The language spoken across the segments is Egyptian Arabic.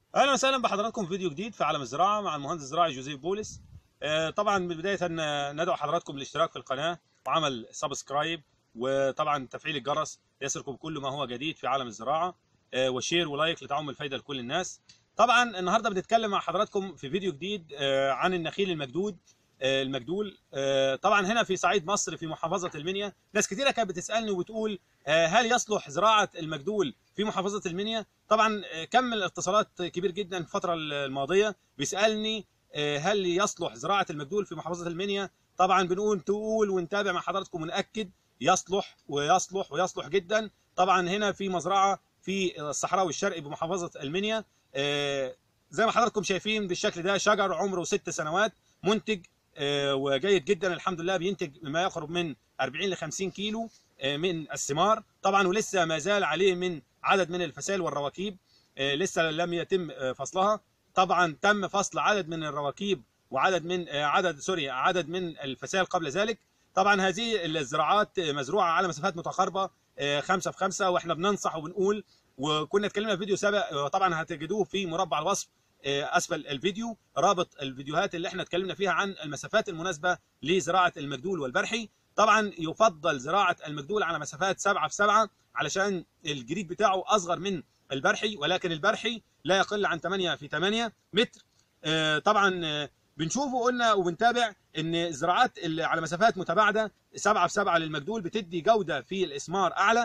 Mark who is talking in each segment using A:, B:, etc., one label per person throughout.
A: اهلا وسهلا بحضراتكم في فيديو جديد في عالم الزراعه مع المهندس الزراعي جوزيف بولس آه، طبعا من بدايه ندعو حضراتكم للاشتراك في القناه وعمل سبسكرايب وطبعا تفعيل الجرس ليصلكم كل ما هو جديد في عالم الزراعه آه، وشير ولايك لتعم الفايده لكل الناس طبعا النهارده بنتكلم مع حضراتكم في فيديو جديد آه، عن النخيل المجدود آه، المجدول آه، طبعا هنا في صعيد مصر في محافظه المنيا ناس كتيره كانت بتسالني وبتقول آه، هل يصلح زراعه المجدول في محافظه المنيا طبعا آه، كم الاتصالات كبير جدا الفتره الماضيه بيسالني آه، هل يصلح زراعه المجدول في محافظه المنيا طبعا بنقول تقول ونتابع مع حضراتكم ونأكد يصلح ويصلح ويصلح جدا طبعا هنا في مزرعه في الصحراوي الشرقي بمحافظه المنيا آه، زي ما حضراتكم شايفين بالشكل ده شجر عمره ست سنوات منتج آه، وجيد جدا الحمد لله بينتج ما يقرب من 40 ل 50 كيلو آه، من الثمار طبعا ولسه ما زال عليه من عدد من الفسائل والرواكيب آه، لسه لم يتم آه، فصلها طبعا تم فصل عدد من الرواكيب وعدد من آه، عدد سوري عدد من الفسائل قبل ذلك طبعا هذه الزراعات آه، مزروعه على مسافات متقاربه آه، خمسة في خمسة واحنا بننصح وبنقول وكنا اتكلمنا في فيديو سابق آه، طبعا هتجدوه في مربع الوصف آه، اسفل الفيديو رابط الفيديوهات اللي احنا اتكلمنا فيها عن المسافات المناسبه لزراعه المجدول والبرحي طبعا يفضل زراعه المجدول على مسافات 7 في 7 علشان الجريد بتاعه اصغر من البرحي ولكن البرحي لا يقل عن 8 في 8 متر آه، طبعا آه، بنشوف وقلنا وبنتابع ان الزراعات اللي على مسافات متباعده 7 في 7 للمجدول بتدي جوده في الاسمار اعلى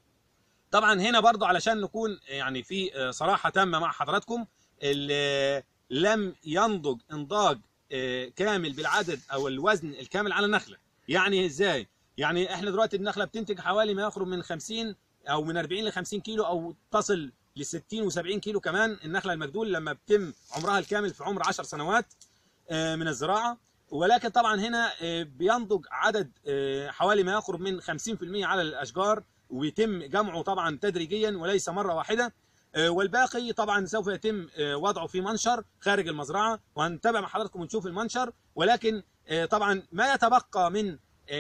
A: طبعا هنا برضو علشان نكون يعني في آه، صراحه تامه مع حضراتكم اللي لم ينضج انضاج آه، كامل بالعدد او الوزن الكامل على النخله يعني ازاي يعني احنا دلوقتي النخله بتنتج حوالي ما يقرب من 50 او من 40 ل 50 كيلو او تصل ل 60 و70 كيلو كمان النخله المجدول لما بتم عمرها الكامل في عمر 10 سنوات آه، من الزراعه ولكن طبعا هنا آه، بينضج عدد آه، حوالي ما يقرب من 50% على الاشجار ويتم جمعه طبعا تدريجيا وليس مره واحده آه، والباقي طبعا سوف يتم آه، وضعه في منشر خارج المزرعه وهنتابع مع حضراتكم ونشوف المنشر ولكن آه، طبعا ما يتبقى من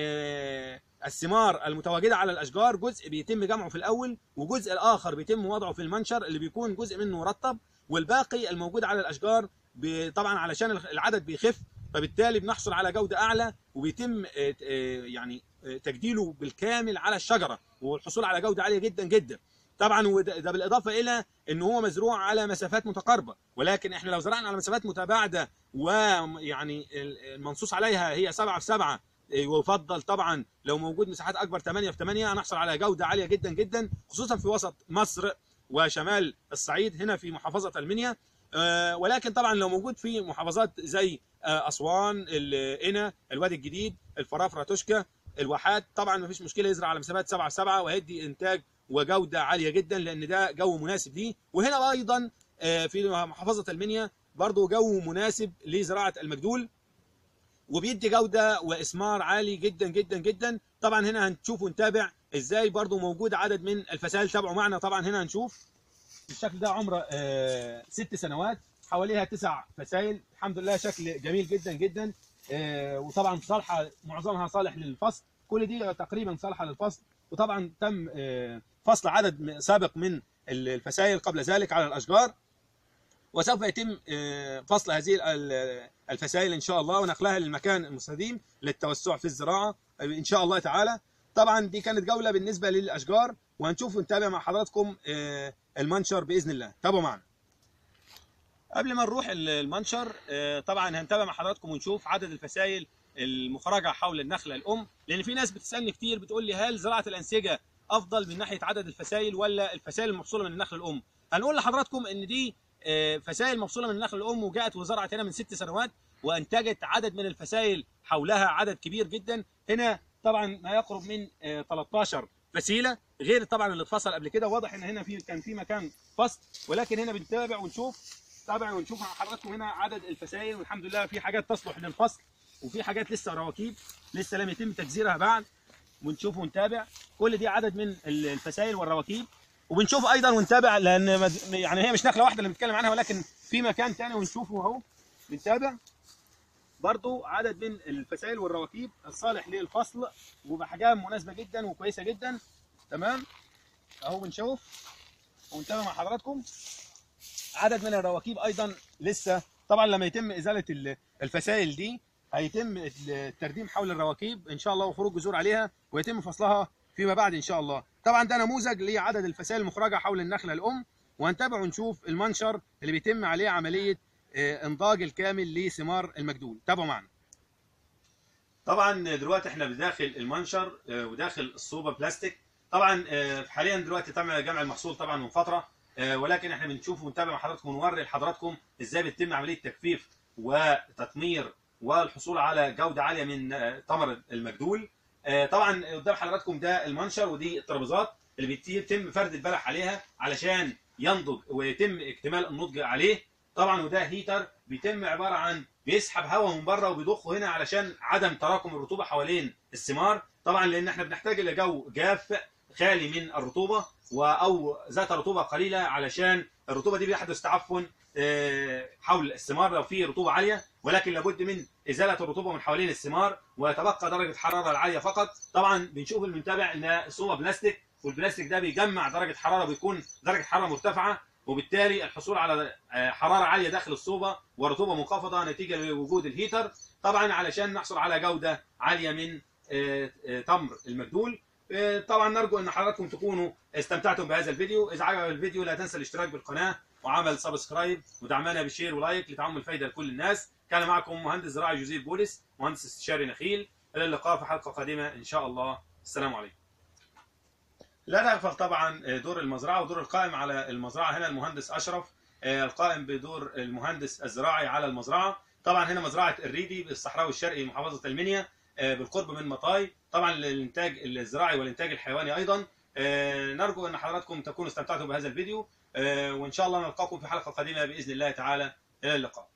A: آه، الثمار المتواجده على الاشجار جزء بيتم جمعه في الاول وجزء الاخر بيتم وضعه في المنشر اللي بيكون جزء منه مرطب والباقي الموجود على الاشجار ب- طبعا علشان العدد بيخف فبالتالي بنحصل على جوده اعلى وبيتم آه، آه، يعني آه، تجديله بالكامل على الشجره والحصول على جوده عاليه جدا جدا طبعا وده ده بالاضافه الى ان هو مزروع على مسافات متقاربه ولكن احنا لو زرعنا على مسافات متباعده ويعني المنصوص عليها هي 7 في 7 ويفضل طبعا لو موجود مساحات اكبر 8 في 8 هنحصل على جوده عاليه جدا جدا خصوصا في وسط مصر وشمال الصعيد هنا في محافظه المنيا آه، ولكن طبعا لو موجود في محافظات زي آه، اسوان القنا الوادي الجديد الفرافره توشكا الواحات طبعا ما فيش مشكله يزرع على مسافات 7 في 7 وهيدي انتاج وجوده عاليه جدا لان ده جو مناسب ليه وهنا ايضا آه، في محافظه المنيا برضو جو مناسب لزراعه المجدول وبيدي جوده واسمار عالي جدا جدا جدا طبعا هنا هنشوف ونتابع ازاي برضو موجود عدد من الفسائل تابعوا معنا طبعا هنا هنشوف الشكل ده عمره آه، ست سنوات حواليها تسع فسائل الحمد لله شكل جميل جدا جدا آه، وطبعا صالحه معظمها صالح للفصل كل دي تقريبا صالحه للفصل وطبعا تم آه، فصل عدد م- سابق من الفسائل قبل ذلك على الاشجار وسوف يتم آه، فصل هذه ال- الفسائل ان شاء الله ونقلها للمكان المستديم للتوسع في الزراعه آه، ان شاء الله تعالى طبعا دي كانت جوله بالنسبه للاشجار وهنشوف ونتابع مع حضراتكم آه، المنشر باذن الله تابعوا معنا قبل ما نروح ال- المنشر آه، طبعا هنتابع مع حضراتكم ونشوف عدد الفسائل المخرجه حول النخله الام لان في ناس بتسالني كتير بتقول لي هل زراعه الانسجه افضل من ناحيه عدد الفسائل ولا الفسائل المفصوله من النخل الام هنقول لحضراتكم ان دي آه، فسائل مفصوله من النخل الام وجاءت وزرعت هنا من ست سنوات وانتجت عدد من الفسائل حولها عدد كبير جدا هنا طبعا ما يقرب من آه، 13 فسيله غير طبعا اللي اتفصل قبل كده واضح ان هنا في كان في مكان فصل ولكن هنا بنتابع ونشوف تابع ونشوف مع حضراتكم هنا عدد الفسائل والحمد لله في حاجات تصلح للفصل وفي حاجات لسه رواكيب لسه لم يتم تجزيرها بعد ونشوف ونتابع كل دي عدد من الفسائل والرواكيب وبنشوف ايضا ونتابع لان مد- يعني هي مش نخله واحده اللي بنتكلم عنها ولكن في مكان تاني ونشوفه اهو بنتابع برضو عدد من الفسائل والرواكيب الصالح للفصل وبحجام مناسبه جدا وكويسه جدا تمام اهو بنشوف ونتابع مع حضراتكم عدد من الرواكيب ايضا لسه طبعا لما يتم ازاله ال- الفسائل دي هيتم الترديم حول الرواكيب ان شاء الله وخروج جذور عليها ويتم فصلها فيما بعد ان شاء الله طبعا ده نموذج لعدد الفسائل المخرجه حول النخله الام وهنتابع ونشوف المنشر اللي بيتم عليه عمليه آه، انضاج الكامل لثمار المجدول تابعوا معنا طبعا دلوقتي احنا بداخل المنشر آه، وداخل الصوبه بلاستيك طبعا آه، حاليا دلوقتي تم جمع المحصول طبعا من فتره آه، ولكن احنا بنشوف ونتابع مع حضراتكم ونوري لحضراتكم ازاي بيتم عمليه تجفيف وتطمير والحصول على جوده عاليه من آه، تمر المجدول آه، طبعا قدام حضراتكم ده المنشر ودي الترابيزات اللي بيتم فرد البلح عليها علشان ينضج ويتم اكتمال النضج عليه طبعا وده هيتر بيتم عباره عن بيسحب هواء من بره وبيضخه هنا علشان عدم تراكم الرطوبه حوالين الثمار طبعا لان احنا بنحتاج الى جو جاف خالي من الرطوبه و- او ذات رطوبه قليله علشان الرطوبه دي بيحدث تعفن آه، حول الثمار لو في رطوبه عاليه ولكن لابد من ازاله الرطوبه من حوالين الثمار ويتبقى درجه الحراره العاليه فقط طبعا بنشوف المنتبع ان الصوبه بلاستيك والبلاستيك ده بيجمع درجه حراره بيكون درجه حراره مرتفعه وبالتالي الحصول على آه، حراره عاليه داخل الصوبه ورطوبه منخفضه نتيجه لوجود الهيتر طبعا علشان نحصل على جوده عاليه من آه، آه، تمر المجدول آه، طبعا نرجو ان حضراتكم تكونوا استمتعتم بهذا الفيديو اذا عجب الفيديو لا تنسى الاشتراك بالقناه وعمل سبسكرايب ودعمنا بشير ولايك لتعم الفائده لكل الناس كان معكم مهندس زراعي جوزيف بولس مهندس استشاري نخيل الى اللقاء في حلقه قادمه ان شاء الله السلام عليكم لا نغفل طبعا دور المزرعه ودور القائم على المزرعه هنا المهندس اشرف آه، القائم بدور المهندس الزراعي على المزرعه طبعا هنا مزرعه الريدي بالصحراوي الشرقي محافظه المنيا آه، بالقرب من مطاي طبعا للانتاج الزراعي والانتاج الحيواني ايضا آه، نرجو ان حضراتكم تكونوا استمتعتم بهذا الفيديو آه، وان شاء الله نلقاكم في حلقه قادمه باذن الله تعالى الى اللقاء